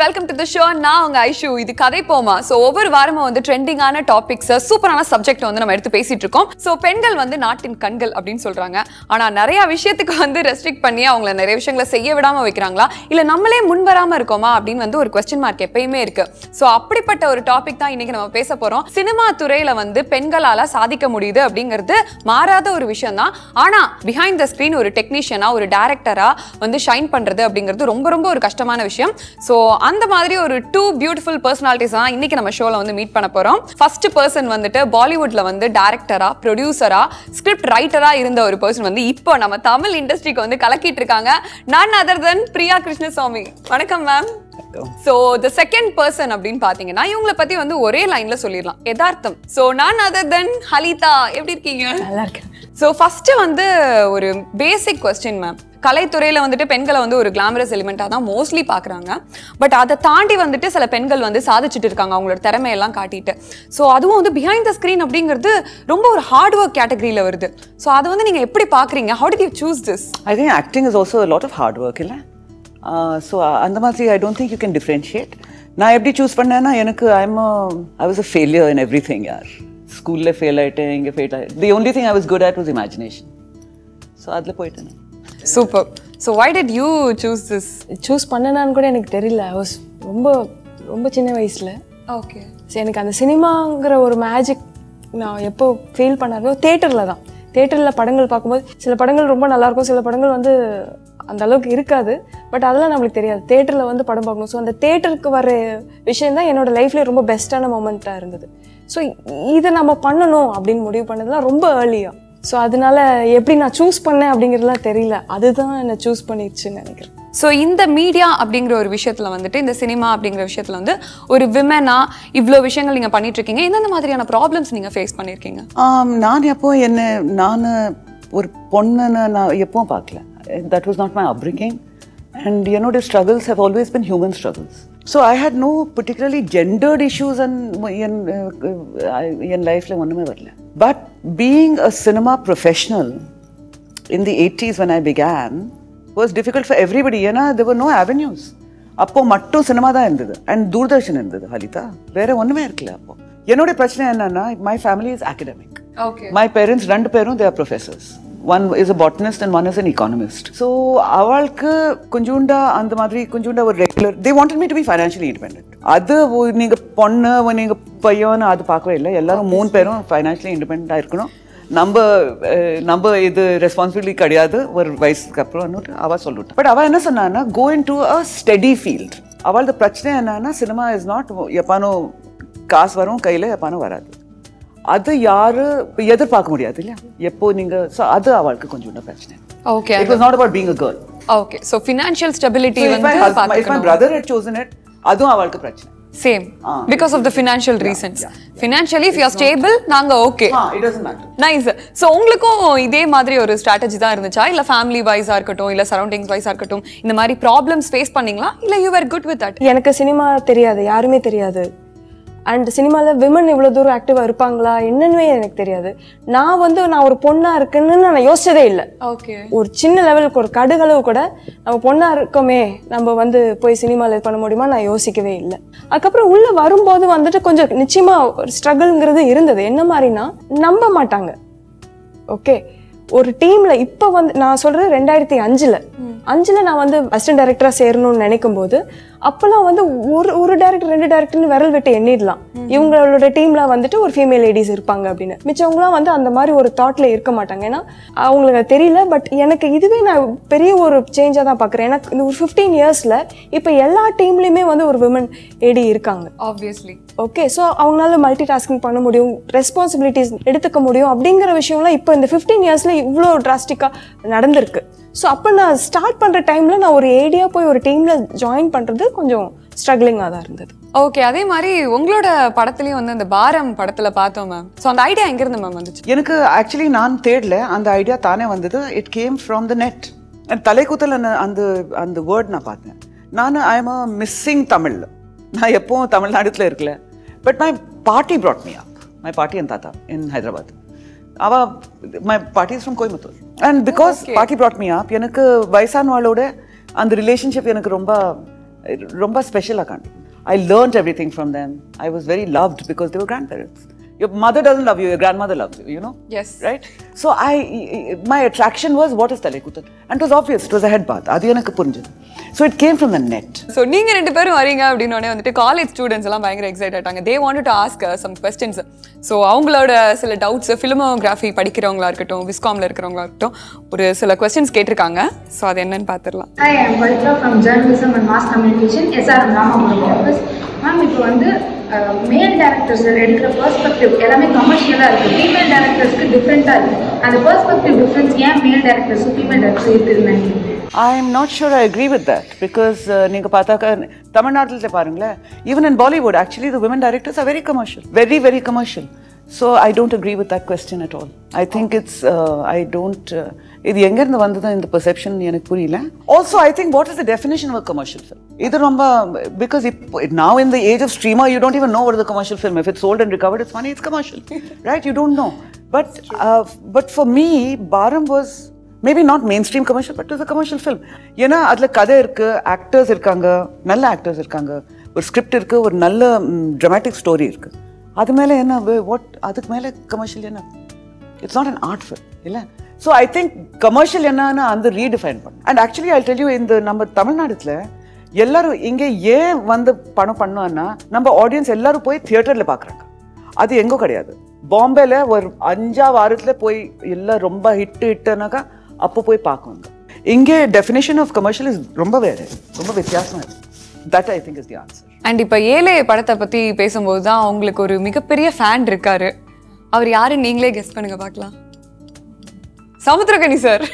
Welcome to the show நான் உங்க ஐஷு இது கதை போமா ஸோ ஒவ்வொரு வாரமும் வந்து ட்ரெண்டிங்கான டாபிக்ஸ் சூப்பரான சப்ஜெக்ட் வந்து நம்ம எடுத்து பேசிட்டு இருக்கோம் ஸோ பெண்கள் வந்து நாட்டின் கண்கள் அப்படின்னு சொல்றாங்க ஆனா நிறைய விஷயத்துக்கு வந்து ரெஸ்ட்ரிக்ட் பண்ணி அவங்கள நிறைய விஷயங்களை செய்ய விடாம வைக்கிறாங்களா இல்ல நம்மளே முன் வராம இருக்கோமா அப்படின்னு வந்து ஒரு கொஸ்டின் மார்க் எப்பயுமே இருக்கு ஸோ அப்படிப்பட்ட ஒரு டாபிக் தான் இன்னைக்கு நம்ம பேச போறோம் சினிமா துறையில வந்து பெண்களால சாதிக்க முடியுது அப்படிங்கிறது மாறாத ஒரு விஷயம் தான் ஆனா பிஹைண்ட் த ஸ்கிரீன் ஒரு டெக்னீஷியனா ஒரு டேரக்டரா வந்து ஷைன் பண்றது அப்படிங்கிறது ரொம்ப ரொம்ப ஒரு கஷ்டமான விஷயம் ஸோ அந்த மாதிரி ஒரு டூ பியூட்டிஃபுல் பர்சனாலிட்டிஸ் தான் இன்னைக்கு நம்ம ஷோல வந்து மீட் பண்ண போறோம் ஃபர்ஸ்ட் பர்சன் வந்துட்டு பாலிவுட்ல வந்து டேரக்டரா ப்ரொடியூசரா ஸ்கிரிப்ட் ரைட்டரா இருந்த ஒரு பர்சன் வந்து இப்போ நம்ம தமிழ் இண்டஸ்ட்ரிக்கு வந்து கலக்கிட்டு இருக்காங்க நான் அதர் தென் பிரியா கிருஷ்ணசாமி வணக்கம் ma'am so the second person அப்படின்னு பார்த்தீங்கன்னா இவங்களை பத்தி வந்து ஒரே லைன்ல சொல்லிடலாம் யதார்த்தம் ஸோ நான் அதர் தென் ஹலிதா எப்படி இருக்கீங்க நல்லா இருக்கேன் ஸோ ஃபர்ஸ்ட் வந்து ஒரு பேசிக் கொஸ்டின் மேம் கலைத்துறையில வந்துட்டு பெண்களை வந்து ஒரு கிளாமரஸ் எலிமெண்ட்டாக தான் மோஸ்ட்லி பார்க்குறாங்க பட் அதை தாண்டி வந்துட்டு சில பெண்கள் வந்து சாதிச்சுட்டு இருக்காங்க அவங்களோட திறமையெல்லாம் காட்டிட்டு ஸோ அதுவும் வந்து பிஹைண்ட் த ஸ்க்ரீன் அப்படிங்கிறது ரொம்ப ஒரு ஹார்ட் ஒர்க் கேட்டகரியில் வருது ஸோ அதை வந்து நீங்கள் எப்படி பார்க்குறீங்க how did you choose this I think acting is also a lot of hard work இல்லை ஸோ அந்த மாதிரி I don't think you can differentiate நான் எப்படி சூஸ் பண்ணேன்னா எனக்கு I'm I was a failure in everything யார் ஸ்கூலில் fail ஆகிட்டேன் இங்கே ஃபெயில் ஆகிட்டேன் the only thing I was good at was imagination so அதில் போயிட்டேன் நான். Super so why did you choose this choose பண்ணனான்னு கூட எனக்கு தெரியல I was ரொம்ப ரொம்ப சின்ன வயசுல ஓகே So, எனக்கு அந்த சினிமாங்கிற ஒரு மேஜிக் நான் எப்போ ஃபீல் பண்ணாரோ தேட்டரில் தான் தேட்டரில் படங்கள் பார்க்கும்போது சில படங்கள் ரொம்ப நல்லா இருக்கும் சில படங்கள் வந்து அந்த அளவுக்கு இருக்காது பட் அதெல்லாம் நம்மளுக்கு தெரியாது தேட்டரில் வந்து படம் பார்க்கணும் ஸோ அந்த தேட்டருக்கு வர விஷயம் தான் என்னோட லைஃப்லேயே ரொம்ப பெஸ்ட்டான மூமெண்ட்டாக இருந்தது ஸோ இதை நம்ம பண்ணணும் அப்படின்னு முடிவு பண்ணதுலாம் ரொம்ப ஏர்லியாக ஸோ அதனால எப்படி நான் சூஸ் பண்ணேன் அப்படிங்கிறதுலாம் தெரியல அதுதான் என்னை சூஸ் பண்ணிடுச்சுன்னு நினைக்கிறேன் ஸோ இந்த மீடியா அப்படிங்கிற ஒரு விஷயத்துல வந்துட்டு இந்த சினிமா அப்படிங்கிற விஷயத்துல வந்து ஒரு விமனா இவ்வளோ விஷயங்கள் நீங்க பண்ணிட்டு இருக்கீங்க எந்தெந்த மாதிரியான ப்ராப்ளம்ஸ் நீங்க ஃபேஸ் பண்ணிருக்கீங்க ஆம், நான் எப்போ என்ன நான் ஒரு பொண்ணுன்னு நான் எப்பவும் பார்க்கல that was not my upbringing and என்னோட struggles have always been human struggles so I had no particularly gendered issues and என் என் லைஃப்பில் ஒன்றுமே வரல but being a cinema professional in the 80s when I began was difficult for everybody ஏன்னா there were no avenues அப்போ மட்டும் cinema தான் இருந்தது அண்ட் தூர்தர்ஷன் இருந்தது ஹலிதா வேற ஒண்ணுமே இருக்கல அப்போ என்னோட பிரச்சனை என்னன்னா my family is academic okay my parents ரெண்டு பேரும் their professors one is a botanist and one is an economist so அவளுக்கு கொஞ்சூண்டா அந்த மாதிரி கொஞ்சூண்டா ஒரு regular they wanted me to be financially independent அது ஒ- நீங்க பொண்ணு ஒ- நீங்க பையன் அது பார்க்கவே இல்லை எல்லாரும் மூணு பேரும் ஃபைனான்ஷியலி இண்டிபெண்டாக இருக்கணும் நம்ம அஹ், நம்ம இது ரெஸ்பான்சிபிலிட்டி கிடையாது ஒரு வயசுக்கு அப்புறம் அவ சொல்லிட்டு பட் அவ என்ன சொன்னான்னா go into a steady field அவளது பிரச்சனை என்னன்னா சினிமா இஸ் நாட் எப்பானோ காசு வரும் கையில் எப்பானோ வராது அது யாரு எதிர்பார்க்க முடியாது இல்லையா எப்போ நீங்க so அது அவளுக்கு கொஞ்சம் பிரச்சனை okay it was not about being a girl okay so financial stability if my வந்து இஃப் மை பார்த்துக்கணும் பிரதர் ஹட் chosen it அதுவும் அவளுக்கு பிரச்சனை same because of the financial reasons financially if you are stable நாங்க okay ah it doesn't matter nice so உங்களுக்கும் இதே மாதிரி ஒரு ஸ்ட்ராட்டஜி தான் இருந்துச்சா இல்ல ஃபேமிலி வைஸா இருக்கட்டும் இல்ல சரௌண்டிங்ஸ் வைஸா இருக்கட்டும் இந்த மாதிரி ப்ராப்ளம்ஸ் ஃபேஸ் பண்ணீங்களா இல்ல you are good with that எனக்கு சினிமா தெரியாது யாருமே தெரியாது அண்ட் சினிமாவில் விமன் இவ்வளோ தூரம் ஆக்டிவாக இருப்பாங்களா என்னன்னு எனக்கு தெரியாது நான் வந்து நான் ஒரு பொண்ணாக இருக்குன்னு நான் யோசிச்சதே இல்லை ஓகே ஒரு சின்ன லெவலுக்கு ஒரு கடுகளவு கூட நம்ம பொண்ணாக இருக்கோமே நம்ம வந்து போய் சினிமாவில் இது பண்ண முடியுமா நான் யோசிக்கவே இல்லை அதுக்கப்புறம் உள்ளே வரும்போது வந்துட்டு கொஞ்சம் நிச்சயமாக ஒரு ஸ்ட்ரகிள்ங்கிறது இருந்தது என்ன மாதிரினா நம்ப மாட்டாங்க ஓகே ஒரு டீம்ல இப்போ வந்து நான் சொல்றது ரெண்டாயிரத்தி அஞ்சுல அஞ்சுல நான் வந்து அசிஸ்டன்ட் டைரக்டரா சேரணும்னு நினைக்கும் போது அப்பெல்லாம் வந்து ஒரு ஒரு டேரக்டர் ரெண்டு டேரக்டர்னு விரல் விட்டு எண்ணிடலாம் இவங்களோட டீம்ல வந்துட்டு ஒரு ஃபீமேல் லேடிஸ் இருப்பாங்க அப்படின்னு மிச்சவங்களாம் வந்து அந்த மாதிரி ஒரு தாட்ல இருக்க மாட்டாங்க ஏன்னா அவங்களுக்கு அது தெரியல பட் எனக்கு இதுவே நான் பெரிய ஒரு சேஞ்சாக தான் பார்க்குறேன் எனக்கு இந்த ஒரு ஃபிஃப்டீன் இயர்ஸ்ல இப்போ எல்லா டீம்லயுமே வந்து ஒரு விமன் ஏடி இருக்காங்க ஆப்வியஸ்லி ஓகே ஸோ அவங்களால மல்டி டாஸ்கிங் பண்ண முடியும் ரெஸ்பான்சிபிலிட்டிஸ் எடுத்துக்க முடியும் அப்படிங்கிற விஷயம்லாம் இப்போ இந்த ஃபிஃப்டீன் இயர்ஸில் இவ்வளோ டிராஸ்டிக்காக நடந்திருக்கு ஸோ அப்போ நான் ஸ்டார்ட் பண்ணுற டைமில் நான் ஒரு ஏடியா போய் ஒரு டீமில் ஜாயின் பண்ணுறது கொஞ்சம் ஸ்ட்ரகிளிங்காக தான் இருந்தது ஓகே அதே மாதிரி உங்களோட படத்துலயும் வந்து அந்த பாரம் படத்துல பார்த்தோம் மேம் ஸோ அந்த ஐடியா எங்க இருந்து மேம் வந்துச்சு எனக்கு ஆக்சுவலி நான் தேடல அந்த ஐடியா தானே வந்தது it came from the net தலைக்கூத்தல் அந்த அந்த வேர்ட் நான் பார்த்தேன் நான் I am a missing Tamil நான் எப்பவும் தமிழ்நாடுல இருக்கல பட் மை பாட்டி brought me up மை பாட்டி என் தாத்தா இன் ஹைதராபாத் அவ மை பாட்டி is from Coimbatore and because பாட்டி brought me up எனக்கு வயசானவாளோட அந்த ரிலேஷன்ஷிப் எனக்கு ரொம்ப ரொம்ப ஸ்பெஷலாக காண்டி I learned everything from them I was very loved because they were grandparents your mother doesn't love you your grandmother love you you know Yes. right? So I, my attraction was what is Talekutan? And it was obvious, it was a head bath. அது எனக்கு புரிஞ்சது. So it came from the net. So நீங்க ரெண்டு பேரும் வரீங்க அப்படின்னு உடனே வந்துட்டு காலேஜ் ஸ்டூடெண்ட்ஸ் எல்லாம் பயங்கர எக்ஸைட் ஆயிட்டாங்க they want to ask some questions so அவங்களோட சில டவுட்ஸ் ஃபிலிமோகிராஃபி படிக்கிறவங்களா இருக்கட்டும் விஸ்காம்ல இருக்கிறவங்களா இருக்கட்டும் ஒரு சில கொஸ்டின்ஸ் கேட்டிருக்காங்க ஸோ அது என்னன்னு பார்த்துடலாம் Hi, I am Pavitra from Journalism and Mass Communication, SRM Ramapuram campus. Ma'am இப்போ வந்து மேல் டேரக்டர்ஸ் எடுக்கிற பெர்ஸ்பெக்டிவ் எல்லாமே கமர்ஷியலாக இருக்குது ஃபீமேல் டேரக்டர்ஸ்க்கு டிஃப்ரெண்ட்டாக இருக்குது அந்த பெர்ஸ்பெக்டிவ் டிஃப்ரென்ஸ் ஏன் மேல் டேரக்டர்ஸும் ஃபீமேல் டேரக்டர்ஸ் இருக்குதுன்னு நினைக்கிறீங்க I am not sure I agree with that because uh, நீங்க பார்த்தாக்கா தமிழ்நாட்டில் பாருங்களேன் even in Bollywood actually the women directors are very commercial very very commercial so I don't agree with that question at all I think it's uh, I don't uh, இது எங்கேருந்து வந்தது இந்த perception எனக்கு புரியல also I think what is the definition of commercial film இது ரொம்ப because இப்போ now in the age of streamer you don't even know what is a commercial film if it's sold and recovered it's money it's commercial right you don't know but uh, but for me Baram was maybe not mainstream commercial but is a commercial film ஏன்னா அதில் கதை இருக்கு actors இருக்காங்க நல்ல actors இருக்காங்க ஒரு script இருக்கு ஒரு நல்ல ட்ராமாட்டிக் ஸ்டோரி இருக்கு அது மேலே என்ன வாட் அதுக்கு மேலே கமர்ஷியல் என்ன it's not an art film இல்லை ஸோ ஐ திங்க் கமர்ஷியல் என்னன்னு அந்த ரீடிஃபைன் பண்ண and actually I tell you இந்த நம்ம தமிழ்நாடுல எல்லாரும் இங்கே ஏன் வந்து பணம் பண்ணோன்னா நம்ம ஆடியன்ஸ் எல்லாரும் போய் தியேட்டரில் பார்க்குறாங்க அது எங்கோ கிடையாது பாம்பேல ஒரு அஞ்சா வாரத்துல போய் எல்லாம் ரொம்ப ஹிட் ஹிட்டுனாக்கா அப்போ போய் பார்க்குவாங்க இங்கே டெஃபினேஷன் ஆஃப் கமர்ஷியல் இஸ் ரொம்ப வேறு ரொம்ப வித்தியாசமா இருக்கு that I think is the answer and இப்போ ஏழை படத்தை பத்தி பேசும்போது தான் அவங்களுக்கு ஒரு மிகப்பெரிய ஃபேன் இருக்காரு அவர் யாருன்னு நீங்களே கெஸ் பண்ணுங்க பார்க்கலாம் சமுத்திரகனி சார்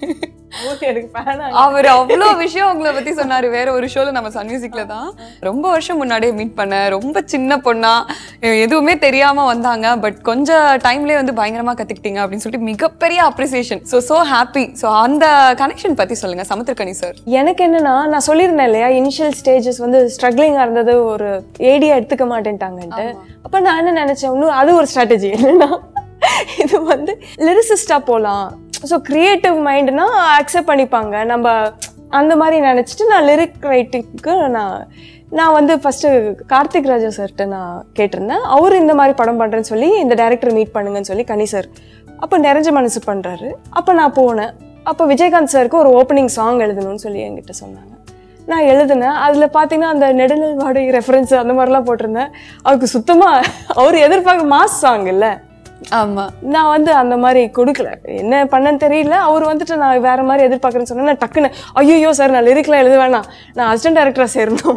எனக்கு fan ஆ அவர் அவ்வளோ விஷயம் உங்களை பத்தி சொன்னாரு வேற ஒரு ஷோல நம்ம சன் மியூசிக்ல தான் ரொம்ப வருஷம் முன்னாடியே மீட் பண்ண ரொம்ப சின்ன பொண்ணா எ- எதுவுமே தெரியாம வந்தாங்க பட் கொஞ்சம் டைம்லயே வந்து பயங்கரமா கத்துக்கிட்டீங்க அப்படின்னு சொல்லிட்டு மிகப்பெரிய appreciation so so happy so அந்த கனெக்ஷன் பத்தி சொல்லுங்க சமுத்திரகனி சார் எனக்கு என்னன்னா நான் சொல்லியிருந்தேன் இல்லையா இனிஷியல் ஸ்டேஜஸ் வந்து ஸ்ட்ரகிளிங்காக இருந்தது ஒரு ஏடியா எடுத்துக்க மாட்டேன்ட்டாங்கன்ட்டு அப்போ நான் என்ன நினைச்சேன் இன்னும் அது ஒரு ஸ்ட்ராட்டஜி என்னன்னா இது வந்து லிரிசிஸ்டா போகலாம் ஸோ கிரியேட்டிவ் மைண்ட்னா அக்செப்ட் பண்ணிப்பாங்க நம்ம அந்த மாதிரி நினச்சிட்டு நான் லிரிக் ரைட்டிங்க்கு நான் நான் வந்து ஃபஸ்ட்டு கார்த்திக் ராஜா சார்கிட்ட நான் கேட்டிருந்தேன் அவர் இந்த மாதிரி படம் பண்ணுறேன்னு சொல்லி இந்த டேரக்டர் மீட் பண்ணுங்கன்னு சொல்லி கனி சார் அப்போ நிறைஞ்ச மனசு பண்ணுறாரு அப்போ நான் போனேன் அப்போ விஜயகாந்த் சாருக்கு ஒரு ஓப்பனிங் சாங் எழுதணும்னு சொல்லி என்கிட்ட சொன்னாங்க நான் எழுதினேன் அதில் பார்த்தீங்கன்னா அந்த நெடுநல் வாடகை ரெஃபரன்ஸ் அந்த மாதிரிலாம் போட்டிருந்தேன் அவருக்கு சுத்தமாக அவர் எதிர்பார்க்க மாஸ் சாங் இல்லை ஆமா நான் வந்து அந்த மாதிரி கொடுக்கல என்ன பண்ணேன்னு தெரியல அவர் வந்துட்டு நான் வேற மாதிரி எதிர்பார்க்குறேன்னு சொன்னேன் நான் டக்குன்னு ஐயோ சார் நான் லிரிக்லாம் எழுத வேணாம் நான் அசிஸ்டன்ட் டைரக்டராக சேரணும்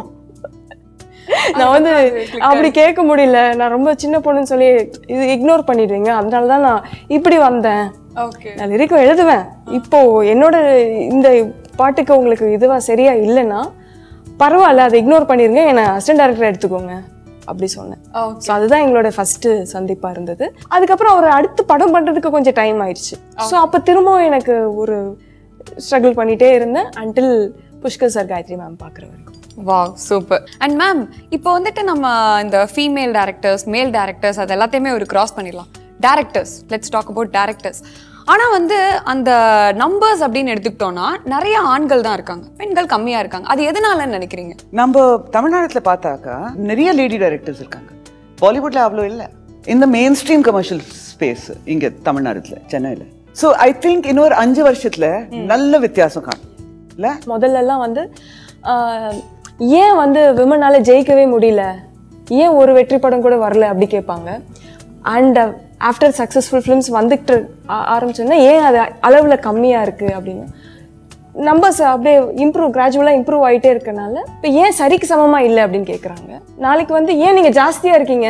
நான் வந்து அப்படி கேட்க முடியல நான் ரொம்ப சின்ன பொண்ணுன்னு சொல்லி இது இக்னோர் பண்ணிடுவீங்க அதனால தான் நான் இப்படி வந்தேன் ஓகே நான் லிரிக்கும் எழுதுவேன் இப்போ என்னோட இந்த பாட்டுக்கு உங்களுக்கு இதுவா சரியா இல்லைன்னா பரவாயில்ல அதை இக்னோர் பண்ணிருங்க என்னை அசிஸ்டன்ட் டைரக்டர் எடுத்துக்கோங்க அப்படி சொன்னேன் ஸோ அதுதான் எங்களோட ஃபர்ஸ்ட் சந்திப்பா இருந்தது அதுக்கப்புறம் அவர் அடுத்து படம் பண்றதுக்கு கொஞ்சம் டைம் ஆயிடுச்சு ஸோ அப்போ திரும்பவும் எனக்கு ஒரு ஸ்ட்ரகிள் பண்ணிட்டே இருந்தேன் until Pushkar sir Gayathri ma'am பார்க்குற வரைக்கும் வாவ் சூப்பர் அண்ட் மேம் இப்போ வந்துட்டு நம்ம இந்த ஃபீமேல் டேரக்டர்ஸ் மேல் டேரக்டர்ஸ் அது எல்லாத்தையுமே ஒரு கிராஸ் பண்ணிடலாம் directors let's talk about directors ஆனால் வந்து அந்த நம்பர்ஸ் அப்படின்னு எடுத்துக்கிட்டோம்னா நிறைய ஆண்கள் தான் இருக்காங்க பெண்கள் கம்மியாக இருக்காங்க அது எதனாலன்னு நினைக்கிறீங்க நம்ம தமிழ்நாட்டுல பார்த்தாக்கா நிறைய லேடி டைரக்டர்ஸ் இருக்காங்க பாலிவுட்ல அவ்வளோ இல்லை இந்த மெயின் ஸ்ட்ரீம் கமர்ஷியல் ஸ்பேஸ் இங்க தமிழ்நாடுல சென்னையில ஸோ ஐ திங்க் இன்னொரு அஞ்சு வருஷத்துல நல்ல வித்தியாசம் காணும் இல்ல முதல்லலாம் வந்து ஆஹ், ஏன் வந்து விமனால ஜெயிக்கவே முடியல ஏன் ஒரு வெற்றி படம் கூட வரல அப்படி கேட்பாங்க அண்ட் ஆஃப்டர் சக்ஸஸ்ஃபுல் ஃபிலிம்ஸ் வந்துட்டு ஆ- ஆரம்பிச்சோன்னா ஏன் அது அளவில் கம்மியாக இருக்குது அப்படின்னு நம்பர்ஸ் அப்படியே இம்ப்ரூவ் கிராஜுவலாக இம்ப்ரூவ் ஆகிட்டே இருக்கனால இப்போ ஏன் சரிக்கு சமமாக இல்லை அப்படின்னு கேட்குறாங்க நாளைக்கு வந்து ஏன் நீங்கள் ஜாஸ்தியாக இருக்கீங்க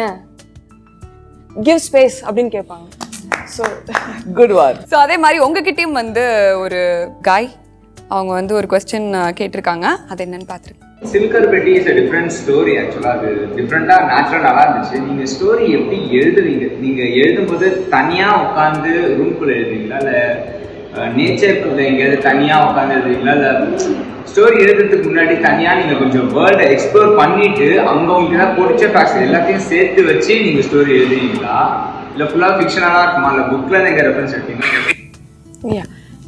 கிவ் ஸ்பேஸ் அப்படின்னு கேட்பாங்க ஸோ குட் வார் ஸோ அதே மாதிரி உங்ககிட்டயும் வந்து ஒரு காய் அவங்க வந்து ஒரு கொஸ்டின் கேட்டிருக்காங்க அது என்னன்னு பார்த்துருக்கேன் சில்கர் பெட்டி இஸ் a டிஃப்ரெண்ட் ஸ்டோரி ஆக்சுவலாக அது டிஃப்ரெண்ட்டாக நேச்சுரல் நல்லா இருந்துச்சு நீங்கள் ஸ்டோரி எப்படி எழுதுவீங்க நீங்கள் எழுதும்போது தனியாக உட்காந்து ரூம்குள்ளே எழுதுவீங்களா இல்லை நேச்சருக்குள்ள எங்கேயாவது தனியாக உட்காந்து எழுதுவீங்களா இல்லை ஸ்டோரி எழுதுறதுக்கு முன்னாடி தனியாக நீங்கள் கொஞ்சம் வேர்ல்டை எக்ஸ்ப்ளோர் பண்ணிட்டு அங்கே உங்களுக்கு ஏதாவது பிடிச்ச ஃபேக்ட்ஸ் எல்லாத்தையும் சேர்த்து வச்சு நீங்கள் ஸ்டோரி எழுதுவீங்களா இல்லை ஃபுல்லாக ஃபிக்ஷனாக இருக்குமா இல்லை புக்கில் நீங்கள் ரெஃபரன்ஸ் எடுப்பீங்களா யா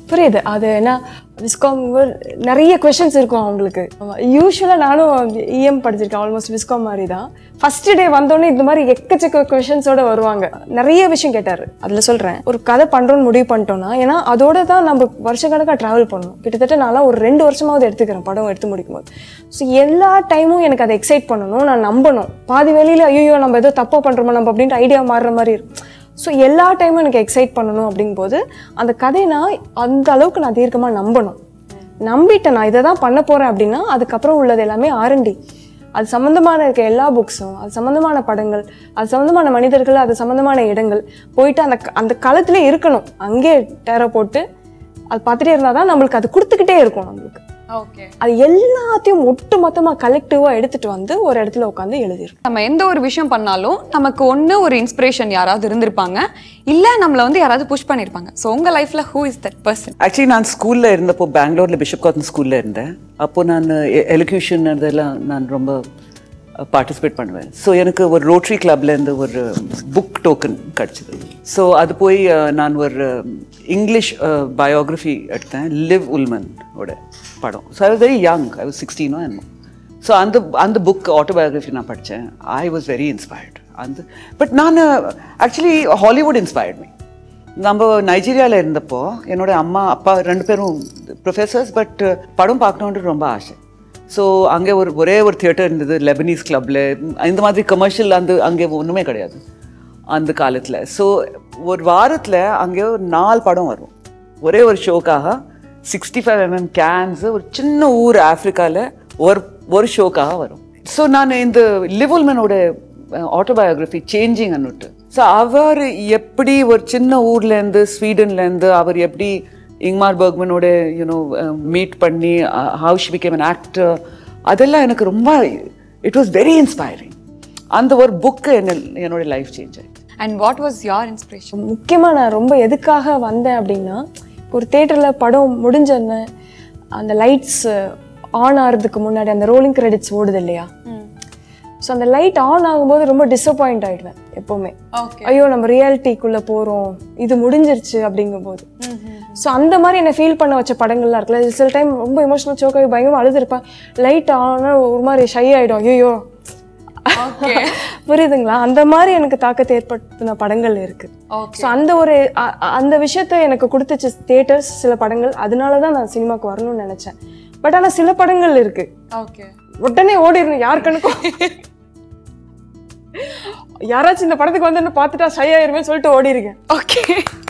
புரியுது அது என்ன விஸ்காம் நிறைய கொஷின்ஸ் இருக்கும் அவங்களுக்கு யூஸ்வலாக நானும் இஎம் படிச்சிருக்கேன் ஆல்மோஸ்ட் விஸ்காம் மாதிரி தான் ஃபர்ஸ்ட் டே வந்தோடனே இந்த மாதிரி எக்கச்சக்க கொஷின்ஸோட வருவாங்க நிறைய விஷயம் கேட்டார் அதில் சொல்கிறேன் ஒரு கதை பண்ணுறோன்னு முடிவு பண்ணிட்டோம்னா ஏன்னா அதோட தான் நம்ம வருஷக்கணக்காக ட்ராவல் பண்ணணும் கிட்டத்தட்ட நான்லாம் ஒரு ரெண்டு வருஷமாவது எடுத்துக்கிறேன் படம் எடுத்து முடிக்கும் போது ஸோ எல்லா டைமும் எனக்கு அதை எக்ஸைட் பண்ணணும் நான் நம்பணும் பாதி வெளியில் ஐயோ நம்ம ஏதோ தப்பாக பண்ணுறோமா நம்ம அப்படின்ட்டு ஐடியா மாறுற மாதிரி இருக்கும் ஸோ எல்லா டைமும் எனக்கு எக்ஸைட் பண்ணணும் அப்படிங்கும்போது அந்த கதையை நான் அந்த அளவுக்கு நான் தீர்க்கமாக நம்பணும் நம்பிட்டேன் நான் இதை தான் பண்ண போகிறேன் அப்படின்னா அதுக்கப்புறம் உள்ளது எல்லாமே ஆரண்டி அது சம்மந்தமான இருக்க எல்லா புக்ஸும் அது சம்மந்தமான படங்கள் அது சம்மந்தமான மனிதர்கள் அது சம்மந்தமான இடங்கள் போயிட்டு அந்த க- அந்த களத்திலே இருக்கணும் அங்கே டேரை போட்டு அது பார்த்துட்டே இருந்தால் தான் நம்மளுக்கு அது கொடுத்துக்கிட்டே இருக்கும் நம்மளுக்கு ஓகே அது எல்லாத்தையும் ஒட்டு மொத்தமாக கலெக்டிவாக எடுத்துட்டு வந்து ஒரு இடத்துல உட்காந்து எழுதிரும் நம்ம எந்த ஒரு விஷயம் பண்ணாலும் நமக்கு ஒண்ணு ஒரு இன்ஸ்பிரேஷன் யாராவது இருந்திருப்பாங்க இல்ல நம்மள வந்து யாராவது புஷ் பண்ணிருப்பாங்க ஸோ உங்க லைஃப்ல who is that person actually நான் ஸ்கூலில் இருந்தப்போ பெங்களூரில் பிஷப் காட்டன் ஸ்கூலில் இருந்தேன் அப்போ நான் எலக்யூஷன் அதெல்லாம் நான் ரொம்ப பார்ட்டிசிபேட் பண்ணுவேன் ஸோ எனக்கு ஒரு ரோட்ரி கிளப்லேருந்து ஒரு புக் டோக்கன் கிடச்சிது ஸோ அது போய் அஹ், நான் ஒரு இங்கிலீஷ் பயோகிராஃபி எடுத்தேன் லிவ் உல்மன் ஓட படம் so I was very young I was சிக்ஸ்டீனோ என்னமோ ஸோ அந்த அந்த புக் ஆட்டோபயோகிராஃபி நான் படித்தேன் ஐ வாஸ் வெரி இன்ஸ்பயர்ட் அந்த பட் நான் ஆக்சுவலி ஹாலிவுட் இன்ஸ்பயர்ட் மீ நம்ம நைஜீரியாவில் இருந்தப்போ என்னோட அம்மா அப்பா ரெண்டு பேரும் ப்ரொஃபஸர்ஸ் பட் படம் பார்க்கணுன்ட்டு ரொம்ப ஆசை ஸோ அங்கே ஒரு ஒரே ஒரு தியேட்டர் இருந்தது லெபனீஸ் கிளப்பில் இந்த மாதிரி கமர்ஷியல் அந்த அங்கே ஒன்றுமே கிடையாது அந்த காலத்தில் ஸோ ஒரு வாரத்தில் அங்கே ஒரு நாலு படம் வரும் ஒரே ஒரு ஷோக்காக சிக்ஸ்டி ஃபைவ் எம்எம் கேன்ஸ் ஒரு சின்ன ஊர் ஆஃப்ரிக்காவில் ஒரு ஒரு ஷோக்காக வரும் ஸோ நான் இந்த லிவுல்மனோட ஆட்டோபயோகிராஃபி சேஞ்சிங் அன்னுட்டு ஸோ அவர் எப்படி ஒரு சின்ன ஊர்லேருந்து ஸ்வீடன்லேருந்து அவர் எப்படி இங்மார் பர்க்மனோட யூனோ மீட் பண்ணி how she became an actor அதெல்லாம் எனக்கு ரொம்ப இட் வாஸ் வெரி இன்ஸ்பைரிங் அந்த ஒரு புக்கு என்ன என்னோட லைஃப் சேஞ்ச் ஆயிடுச்சு அண்ட் வாட் வாஸ் யார் இன்ஸ்பிரேஷன் முக்கியமாக நான் ரொம்ப எதுக்காக வந்தேன் அப்படின்னா ஒரு தேட்டரில் படம் முடிஞ்சோன்னு அந்த லைட்ஸ் ஆன் ஆகிறதுக்கு முன்னாடி அந்த ரோலிங் கிரெடிட்ஸ் ஓடுது இல்லையா ஸோ அந்த லைட் ஆன் ஆகும்போது ரொம்ப டிசப்பாயிண்ட் ஆயிடுவேன் எப்போவுமே ஓகே ஐயோ நம்ம ரியாலிட்டிக்குள்ளே போகிறோம் இது முடிஞ்சிருச்சு அப்படிங்கும்போது ஸோ அந்த மாதிரி என்னை ஃபீல் பண்ண வச்ச படங்கள்லாம் இருக்குல்ல இது சில டைம் ரொம்ப எமோஷனல் சோக்காகி பயங்கரமாக அழுதுருப்பேன் லைட் ஆனால் ஒரு மாதிரி ஷை ஆகிடும் ஐயோ ஓகே புரியுதுங்களா அந்த மாதிரி எனக்கு தாக்கத்தை ஏற்படுத்தின படங்கள் இருக்கு ஓகே ஸோ அந்த ஒரு அ- அ- அந்த விஷயத்த எனக்கு கொடுத்துச்சு தியேட்டர்ஸ் சில படங்கள் அதனால தான் நான் சினிமாக்கு வரணும்னு நினைச்சேன் பட் ஆனால் சில படங்கள் இருக்கு ஓகே உடனே ஓடிடணும் யார் கணக்கும் யாராச்சும் இந்த படத்துக்கு வந்து என்ன பார்த்துட்டா ஷை ஆயிருமே சொல்லிட்டு ஓடிருக்கேன் ஓகே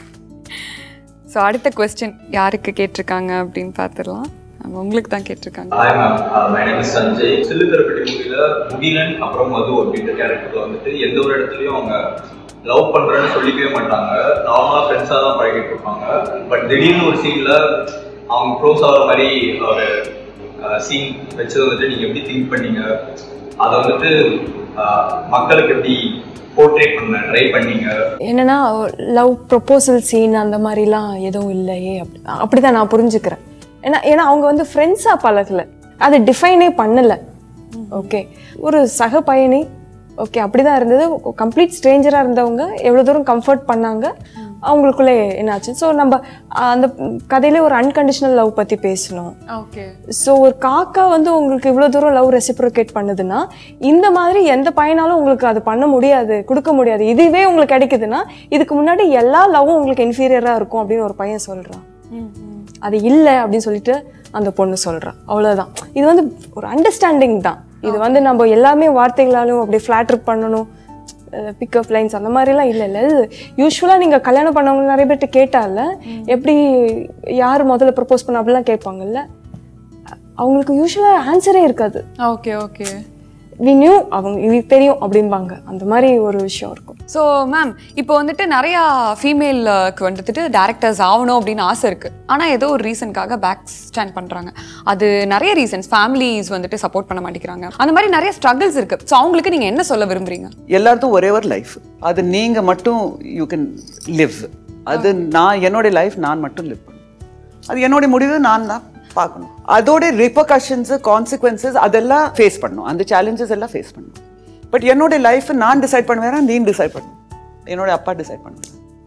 ஸோ அடுத்த கொஸ்டின் யாருக்கு கேட்டிருக்காங்க அப்படின்னு பார்த்துடலாம் நம்ம உங்களுக்கு தான் கேட்டிருக்காங்க hi ma'am my name is Sanjay சில்லுதரப்பட்டி மூவில முகிலன் அப்புறம் மது அப்படின்ற கேரக்டர்ல வந்துட்டு எந்த ஒரு இடத்துலயும் அவங்க லவ் பண்றேன்னு சொல்லிக்கவே மாட்டாங்க நார்மலா ஃப்ரெண்ட்ஸா தான் பழகிட்டு இருப்பாங்க பட் திடீர்னு ஒரு சீன்ல அவங்க க்ளோஸ் ஆகிற மாதிரி ஒரு சீன் வச்சது வந்துட்டு நீங்க எப்படி திங்க் பண்ணீங்க அதை வந்துட்டு அஹ், மக்களுக்கு எப்படி போர்ட்ரேட் பண்ண ட்ரை பண்ணீங்க என்னன்னா லவ் ப்ரொபோசல் சீன் அந்த மாதிரிலாம் எதுவும் இல்லையே அப்படி அப்படிதான் நான் புரிஞ்சுக்கிறேன் ஏன்னா ஏன்னா அவங்க வந்து ஃப்ரெண்ட்ஸாக பழகல அது டிஃபைனே பண்ணல ஓகே ஒரு சக பயணி ஓகே அப்படிதான் இருந்தது கம்ப்ளீட் ஸ்ட்ரேஞ்சராக இருந்தவங்க எவ்வளோ தூரம் கம்ஃபர்ட் பண்ணாங்க அவங்களுக்குள்ளே என்னாச்சு ஸோ நம்ம அஹ், அந்த கதையில ஒரு அன்கண்டிஷனல் லவ் பற்றி பேசணும் ஓகே ஸோ ஒரு காக்கா வந்து உங்களுக்கு இவ்வளோ தூரம் லவ் ரெசிப்ரோகேட் பண்ணுதுன்னா இந்த மாதிரி எந்த பையனாலும் உங்களுக்கு அது பண்ண முடியாது கொடுக்க முடியாது இதுவே உங்களுக்கு கிடைக்குதுன்னா இதுக்கு முன்னாடி எல்லா லவ்வும் உங்களுக்கு இன்ஃபீரியராக இருக்கும் அப்படின்னு ஒரு பையன் சொல்கிறான் அது இல்லை அப்படின்னு சொல்லிட்டு அந்த பொண்ணு சொல்றா அவ்வளோதான் இது வந்து ஒரு அண்டர்ஸ்டாண்டிங் தான் இது வந்து நம்ம எல்லாமே வார்த்தைகளாலும் அப்படியே ஃப்ளாட்டர் பண்ணணும் பிக்கப் லைன்ஸ் அந்த மாதிரிலாம் இல்லை இல்லை இது யூஸ்வலாக நீங்கள் கல்யாணம் பண்ணவங்க நிறைய பேர்கிட்ட கேட்டால எப்படி யார் முதல்ல ப்ரப்போஸ் பண்ண அப்படிலாம் கேட்பாங்கல்ல அவங்களுக்கு யூஸ்வலாக ஆன்சரே இருக்காது ஓகே ஓகே வி நியூ அவங்க இது தெரியும் அப்படிம்பாங்க அந்த மாதிரி ஒரு விஷயம் இருக்கும் ஸோ மேம் இப்போ வந்துட்டு நிறையா ஃபீமேலுக்கு வந்துட்டு டேரக்டர்ஸ் ஆகணும் அப்படின்னு ஆசை இருக்குது ஆனால் ஏதோ ஒரு ரீசனுக்காக பேக் ஸ்டாண்ட் பண்ணுறாங்க அது நிறைய ரீசன்ஸ் ஃபேமிலிஸ் வந்துட்டு சப்போர்ட் பண்ண மாட்டேங்கிறாங்க அந்த மாதிரி நிறைய ஸ்ட்ரகிள்ஸ் இருக்குது ஸோ அவங்களுக்கு நீங்கள் என்ன சொல்ல விரும்புறீங்க எல்லாருக்கும் ஒரே ஒரு லைஃப் அது நீங்க மட்டும் யூ கேன் லிவ் அது நான் என்னோட லைஃப் நான் மட்டும் லிவ் பண்ணணும் அது என்னோட முடிவு நான் தான் பார்க்கணும் அதோட ரிப்பர்கஷன்ஸ் கான்சிக்வன்சஸ் அதெல்லாம் ஃபேஸ் பண்ணணும் அந்த சேலஞ்சஸ் எல்லாம் ஃபேஸ் பண்ணணும் பட் என்னோட லைஃப் நான் டிசைட் பண்ணுவேன் நீ டிசைட் பண்ணணும் என்னோட அப்பா டிசைட் பண்ணுவேன்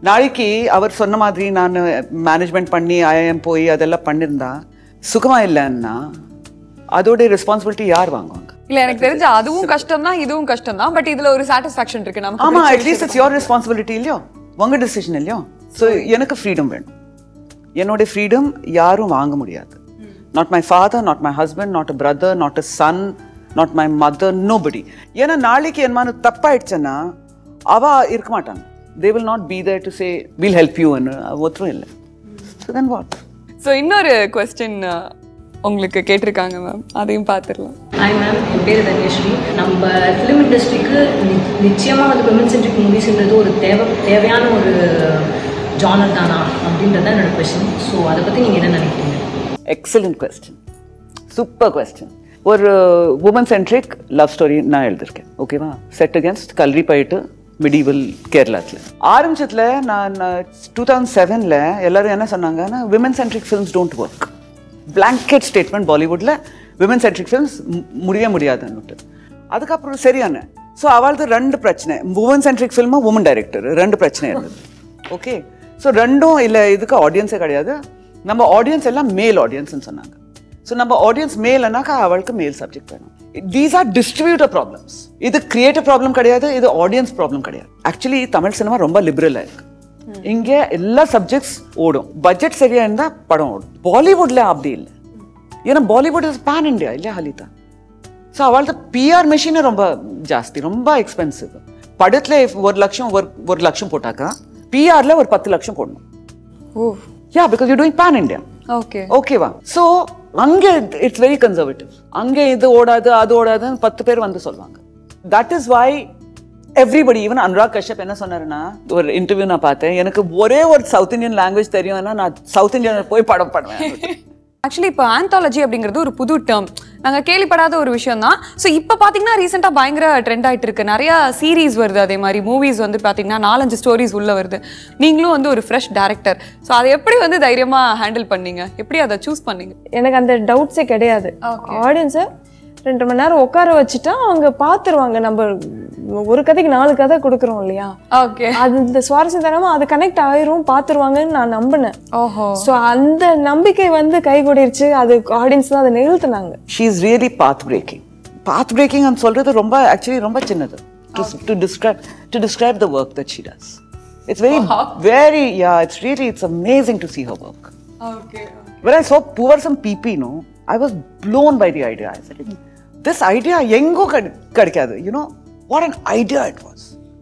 நாளைக்கு அவர் சொன்ன மாதிரி நான் மேனேஜ்மெண்ட் பண்ணி ஐஎம் போய் அதெல்லாம் பண்ணியிருந்தா சுகமா இல்லைன்னா அதோட ரெஸ்பான்சிபிலிட்டி யார் வாங்குவாங்க இல்ல எனக்கு தெரிஞ்ச அதுவும் கஷ்டம் தான் இதுவும் கஷ்டம் தான் பட் இதுல ஒரு சாட்டிஸ்பாக்சன் இருக்கு நமக்கு ஆமா பிடிச்ச அட்லீஸ்ட் இட்ஸ் யோர் ரெஸ்பான்சிபிலிட்டி இல்லையோ உங்க டிசிஷன் இல்லையோ ஸோ எனக்கு ஃப்ரீடம் வேணும் என்னோட ஃப்ரீடம் யாரும் வாங்க முடியாது not my father not my husband not a brother not a son not my mother nobody ஏன்னா நாளைக்கு என் மனு தப்பாயிடுச்சுன்னா அவ இருக்க மாட்டாங்க they will not be there to say will help யூன்னு ஒருத்தரும் இல்லை ஸோ தென் வாட் ஸோ இன்னொரு கொஸ்டின் உங்களுக்கு கேட்டிருக்காங்க மேம் அதையும் பார்த்துடலாம் ஹாய் மேம் என் பேர் தன்யஸ்ரீ நம்ம ஃபிலிம் இண்டஸ்ட்ரிக்கு நிச்சயமாக வந்து விமன் சென்ட்ரிக் மூவிஸ்ன்றது ஒரு தேவை தேவையான ஒரு ஜானர் தானா அப்படின்றது தான் என்னோட கொஷின் ஸோ அதை பற்றி நீங்கள் என்ன நினைக்கிறீங்க எக்ஸலண்ட் கொஸ்டின் சூப்பர் கொஸ்டின் ஒரு உமன் சென்ட்ரிக் லவ் ஸ்டோரி நான் எழுதியிருக்கேன் ஓகேவா செட் அகேன்ஸ்ட் கல்வி போயிட்டு மிடிவல் கேரளாத்தில் ஆரம்பிச்சதுல நான் டூ தௌசண்ட் செவனில் எல்லாரும் என்ன சொன்னாங்கன்னா women centric films don't work blanket statement பாலிவுட்டில் விமன் சென்ட்ரிக் ஃபிலிம்ஸ் முடிய முடியாதுன்னுட்டு அதுக்கப்புறம் சரியான ஸோ அவளுக்கு ரெண்டு பிரச்சனை உமன் சென்ட்ரிக் ஃபில்மா உமன் டைரக்டர் ரெண்டு பிரச்சனை இருந்தது ஓகே ஸோ ரெண்டும் இல்லை இதுக்கு ஆடியன்ஸே கிடையாது நம்ம ஆடியன்ஸ் எல்லாம் மேல் ஆடியன்ஸ்னு சொன்னாங்க ஸோ நம்ம ஆடியன்ஸ் மேல்னாக்கா அவளுக்கு மேல் சப்ஜெக்ட் வேணும் தீஸ் ஆர் டிஸ்ட்ரிபியூட்டர் ப்ராப்ளம்ஸ் இது கிரியேட்டிவ் ப்ராப்ளம் கிடையாது இது ஆடியன்ஸ் ப்ராப்ளம் கிடையாது ஆக்சுவலி தமிழ் சினிமா ரொம்ப லிபரலாக இருக்கு இங்கே எல்லா சப்ஜெக்ட்ஸ் ஓடும் பட்ஜெட் சரியா இருந்தா படம் ஓடும் பாலிவுட்ல அப்படி இல்லை ஏன்னா பாலிவுட் இஸ் பேன் இண்டியா இல்லையா ஹலிதா ஸோ அவள்கிட்ட பிஆர் மெஷினே ரொம்ப ஜாஸ்தி ரொம்ப எக்ஸ்பென்சிவ் படத்துல ஒரு லட்சம் ஒரு ஒரு லட்சம் போட்டாக்கா பிஆர்ல ஒரு பத்து லட்சம் போடணும் oh yeah because you doing pan India okay ஓகேவா ஸோ அங்கே இட்ஸ் வெரி கன்சர்வேட்டிவ் அங்கே இது ஓடாது அது ஓடாதுன்னு பத்து பேர் வந்து சொல்லுவாங்க that is why everybody even Anurag Kashyap என்ன சொன்னாருன்னா ஒரு இன்டர்வியூ நான் பார்த்தேன் எனக்கு ஒரே ஒரு சவுத் இந்தியன் லாங்குவேஜ் தெரியும்னா நான் சவுத் இந்தியன் போய் படம் பண்ணுவேன் ஆக்சுவலி இப்போ ஆந்தாலஜி அப்படிங்கிறது ஒரு புது டேர்ம் நாங்கள் கேள்விப்படாத ஒரு விஷயம் தான் ஸோ இப்போ பார்த்தீங்கன்னா ரீசெண்டாக பயங்கர ட்ரெண்ட் ஆயிட்டு இருக்கு நிறைய சீரீஸ் வருது அதே மாதிரி மூவிஸ் வந்து பார்த்தீங்கன்னா நாலஞ்சு ஸ்டோரிஸ் உள்ள வருது நீங்களும் வந்து ஒரு ஃப்ரெஷ் டேரக்டர் ஸோ அதை எப்படி வந்து தைரியமாக ஹேண்டில் பண்ணீங்க எப்படி அதை சூஸ் பண்ணீங்க எனக்கு அந்த டவுட்ஸே கிடையாது ஆடியன்ஸை ரெண்டு மணி நேரம் உட்கார வச்சுட்டா அவங்க பார்த்துருவாங்க நம்ம ஒரு கதைக்கு நாலு கதை கொடுக்குறோம் இல்லையா ஓகே அது இந்த சுவாரஸ்யத்தனமா அது கனெக்ட் ஆயிரும் பார்த்துருவாங்கன்னு நான் நம்பினேன் ஓஹோ ஸோ அந்த நம்பிக்கை வந்து கைகூடிருச்சு அது ஆடியன்ஸ் தான் அதை நிகழ்த்தினாங்க she is really path breaking path breaking சொல்றது ரொம்ப ஆக்சுவலி ரொம்ப சின்னது to describe to describe the work that she does it's very very yeah it's really it's amazing to see her work okay When I saw Poor Some PP, no, I was blown by the idea. I said, this idea, yengo kadikadu, you know, what an idea it was.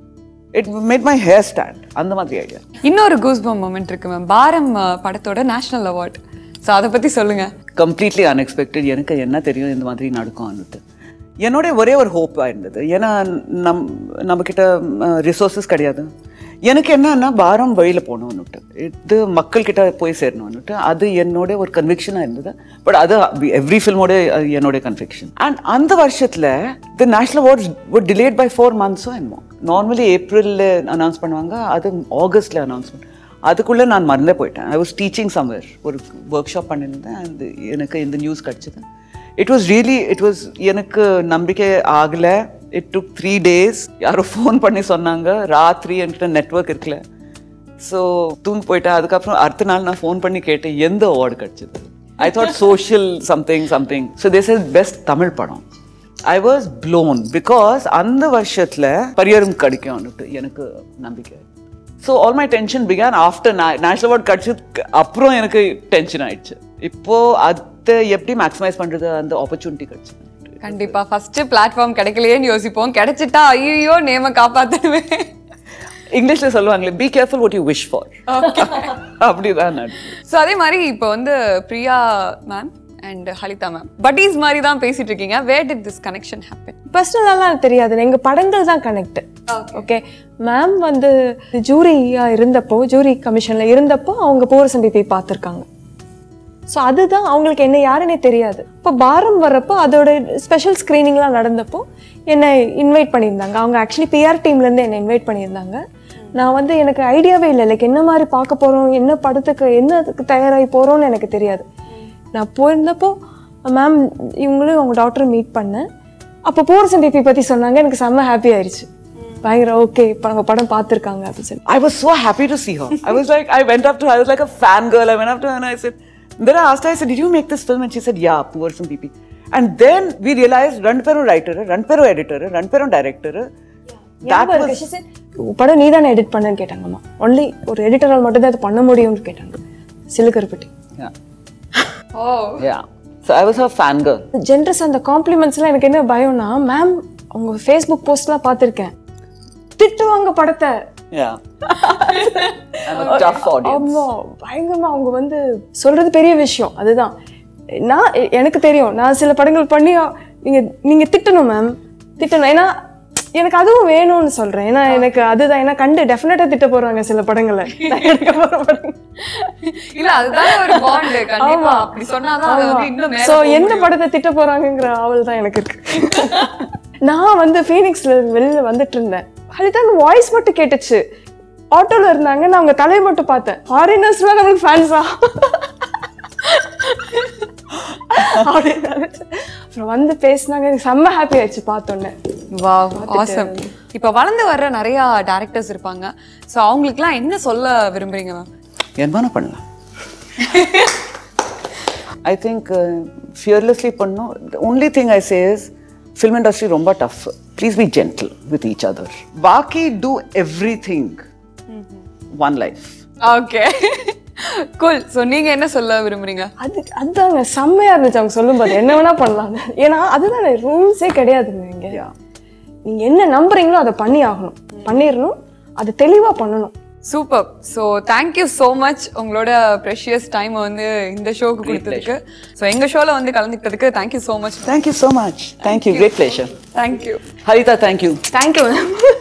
It made my hair stand. அந்த மாதிரி idea இன்னொரு கூஸ்பம் moment இருக்கு ma'am பாரம் அஹ், படத்தோட national award so அதை பற்றி சொல்லுங்க completely unexpected எனக்கு என்ன தெரியும் இந்த மாதிரி நடக்கும்னுட்டு என்னோட ஒரே ஒரு ஹோப்பாக இருந்தது ஏன்னா நம் நம்மக்கிட்ட ரிசோர்ஸஸ் கிடையாது எனக்கு என்னன்னா பாரம் வழியில் போகணும்னுட்டு இது மக்கள்கிட்ட போய் சேரணும்னுட்டு அது என்னோட ஒரு கன்விக்ஷனாக இருந்தது பட் அது எவ்ரி ஃபில்மோட என்னோட கன்விக்ஷன் அண்ட் அந்த வருஷத்தில் தி நேஷனல் அவார்ட்ஸ் ஒரு டிலேட் பை ஃபோர் மந்த்ஸும் என்னமோ நார்மலி ஏப்ரலில் அனௌன்ஸ் பண்ணுவாங்க அது ஆகஸ்டில் அனௌன்ஸ் பண்ணுவாங்க அதுக்குள்ளே நான் மறந்தே போயிட்டேன் ஐ வாஸ் டீச்சிங் சம்வேர் ஒரு ஒர்க் ஷாப் பண்ணியிருந்தேன் அந்த எனக்கு இந்த நியூஸ் கிடச்சிது it was really it was எனக்கு நம்பிக்கை ஆகலை இட் டுக் த்ரீ டேஸ் யாரோ ஃபோன் பண்ணி சொன்னாங்க ராத்திரி என்கிட்ட நெட்ஒர்க் இருக்கல ஸோ தூங்கி போயிட்டேன் அதுக்கப்புறம் அடுத்த நாள் நான் ஃபோன் பண்ணி கேட்டேன் எந்த அவார்டு கிடச்சிது I thought social something something so this is best Tamil படம் ஐ வாஸ் ப்ளோன் பிகாஸ் அந்த வருஷத்தில் பரிகாரம் கிடைக்கும்னுட்டு எனக்கு நம்பிக்கை so all my tension began after national award கிடச்சதுக்கு அப்புறம் எனக்கு டென்ஷன் ஆயிடுச்சு இப்போ அதை எப்படி மேக்ஸிமைஸ் பண்ணுறது அந்த ஆப்பர்ச்சுனிட்டி கிடச்சி கண்டிப்பா ஃபர்ஸ்ட் பிளாட்ஃபார்ம் கிடைக்கலையேன்னு யோசிப்போம் கிடைச்சிட்டா ஐயோ நேம காப்பாத்தணுமே இங்கிலீஷில் சொல்லுவாங்களே be careful what you wish for அப்படிதான் நான் ஸோ அதே மாதிரி இப்போ வந்து Priya ma'am and Halitha ma'am buddies மாதிரி தான் பேசிட்டு இருக்கீங்க where did this connection happen பர்சனலாலாம் தெரியாது எங்க படங்கள் தான் கனெக்ட் ஓகே மேம் வந்து ஜூரியா இருந்தப்போ ஜூரி கமிஷன்ல இருந்தப்போ அவங்க பூரசம்பி போய் பார்த்துருக்காங்க ஸோ அதுதான் அவங்களுக்கு என்ன யாருன்னே தெரியாது இப்போ பாரம் வர்றப்போ அதோட ஸ்பெஷல் ஸ்க்ரீனிங்லாம் நடந்தப்போ என்னை இன்வைட் பண்ணியிருந்தாங்க அவங்க ஆக்சுவலி பிஆர் டீம்லேருந்து என்னை இன்வைட் பண்ணியிருந்தாங்க நான் வந்து எனக்கு ஐடியாவே இல்லை லைக் என்ன மாதிரி பார்க்க போகிறோம் என்ன படத்துக்கு என்னத்துக்கு தயாராகி போகிறோம்னு எனக்கு தெரியாது நான் போயிருந்தப்போ மேம் இவங்களும் அவங்க டாக்டரை மீட் பண்ணேன் அப்போ பூரசம் பிபி பற்றி சொன்னாங்க எனக்கு செம்ம ஹாப்பி ஆயிடுச்சு பயங்கர ஓகே இப்போ நம்ம படம் பார்த்துருக்காங்க அப்படின்னு சொல்லி I was so happy to see her. I was like, I went up to her, I was like a fangirl. I went up to her and I said, then I asked her, I said, Did you make this film? And she said, Yeah, poor some PP. And then we realized, run pero writer, run pero editor, run pero director. That ஞாபகம் இருக்கு. was, She said, படம் நீ தானே edit பண்ணேன்னு கேட்டாங்கம்மா only ஒரு எடிட்டரால் மட்டும் தான் அது பண்ண முடியும்னு கேட்டாங்க சிலுக்கருப்பட்டி yeah, oh yeah. So I was her fangirl. Generous அந்த காம்ப்ளிமெண்ட்ஸ்லாம் எனக்கு என்ன பயம்னா மேம் அவங்க ஃபேஸ்புக் போஸ்ட்லாம் பார்த்துருக்கேன் திட்டுவாங்க படத்தை Yeah. I'm a tough audience. ஆமா பயங்கரமா அவங்க வந்து சொல்றது பெரிய விஷயம் அதுதான் நான் எ- எனக்கு தெரியும் நான் சில படங்கள் பண்ணி நீங்க நீங்க திட்டணும் மேம் திட்டணும் ஏன்னா எனக்கு அதுவும் வேணும்னு சொல்றேன் ஏன்னா எனக்கு அதுதான் ஏன்னா கண்டு டெஃபினட்டா திட்ட போறாங்க சில படங்களை நான் எடுக்க போற படங்கள். இல்ல அதுதான் ஒரு பாண்ட் கண்டிப்பா அப்படி சொன்னாதான் அது வந்து இன்னும் மேல சோ போக எந்த முடியும். படத்தை திட்ட போறாங்கங்கிற ஆவல் தான் எனக்கு இருக்கு நான் வந்து ஃபீனிக்ஸ்ல வெளியில வந்துட்டு இருந்தேன் அதுதான் வாய்ஸ் மட்டும் கேட்டுச்சு ஆட்டோல இருந்தாங்க நான் அவங்க தலையை மட்டும் பார்த்தேன் ஃபாரினர்ஸ்லாம் நம்மளுக்கு ஃபேன்ஸா அப்படின்னு நினைச்சேன். அப்புறம் வந்து பேசினாங்க எனக்கு செம்ம ஹாப்பி ஆயிடுச்சு பார்த்தோன்னே வாவ் ஆசம் இப்போ வளர்ந்து வர்ற நிறைய டேரக்டர்ஸ் இருப்பாங்க ஸோ அவங்களுக்குலாம் என்ன சொல்ல விரும்புறீங்க மேம் என்ன வேணா பண்ணலாம் ஐ திங்க் ஃபியர்லெஸ்லி பண்ணும் only thing I say is film industry ரொம்ப tough please be gentle with each other பாக்கி to everything on life okay cool so நீங்க என்ன சொல்ல விரும்புறீங்க அது அதுதாங்க செம்மையா இருந்துச்சு அவங்க சொல்லும்போது என்ன வேணா பண்ணலாம் ஏன்னா அதுதானே ரூல்ஸே கிடையாதுங்க இங்க நீங்க என்ன நம்புறீங்களோ அதை பண்ணி ஆகணும் பண்ணிடணும் அது தெளிவா பண்ணணும் super so thank you so much உங்களோட ப்ரெஷியஸ் டைம் வந்து இந்த ஷோக்கு கொடுத்ததுக்கு ஸோ எங்க ஷோல வந்து கலந்துக்கிட்டதுக்கு thank you so much thank you so much thank you great pleasure thank you Haritha thank you thank you ma'am